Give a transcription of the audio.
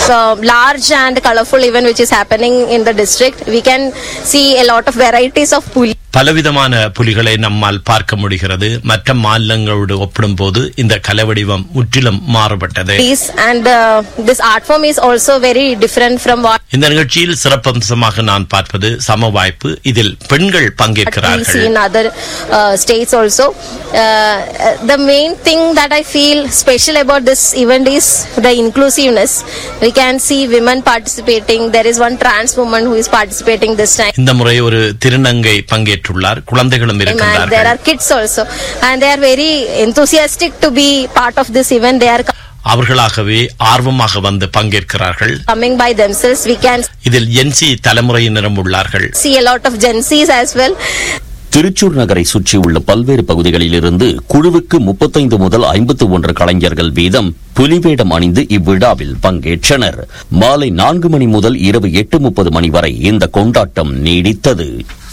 uh, large and colorful event which is happening in the district. We can see a lot of varieties of puli. பலவிதமான புலிகளை நம்மால் பார்க்க முடிகிறது மற்ற மாநிலங்களோடு ஒப்பிடும்போது இந்த கலவடிவம் முற்றிலும் மாறுபட்டது And uh, this art form is also very different from what இந்த நிகழ்ச்சியில் சிறப்பம்சமாக நான் பார்ப்பது சம வாய்ப்பு இதில் பெண்கள் we see பங்கேற்கிறார்கள் in other uh, states also. Uh, the main thing that I feel special about this event is the inclusiveness. We can see women participating. There is one trans woman who is participating this time. இந்த முறை ஒரு திருநங்கை பங்கேற்றுள்ளார் குழந்தைகளும் And there இருக்கின்றார்கள் are kids also, and they are very enthusiastic to be part of this event. They are co- அவர்களாகவே ஆர்வமாக வந்து பங்கேற்கிறார்கள் coming by themselves. We can இதில் என்சி தலைமுறையினரும் உள்ளார்கள் see a lot of Gen Zs as well. Thrissur நகரை சுற்றியுள்ள பல்வேறு பகுதிகளிலிருந்து குழுவுக்கு முப்பத்தைந்து முதல் ஐம்பத்து ஒன்று கலைஞர்கள் வீதம் புலிவேடம் அணிந்து இவ்விழாவில் பங்கேற்றனர் மாலை நான்கு மணி முதல் இரவு எட்டு முப்பது மணி வரை இந்த கொண்டாட்டம் நீடித்தது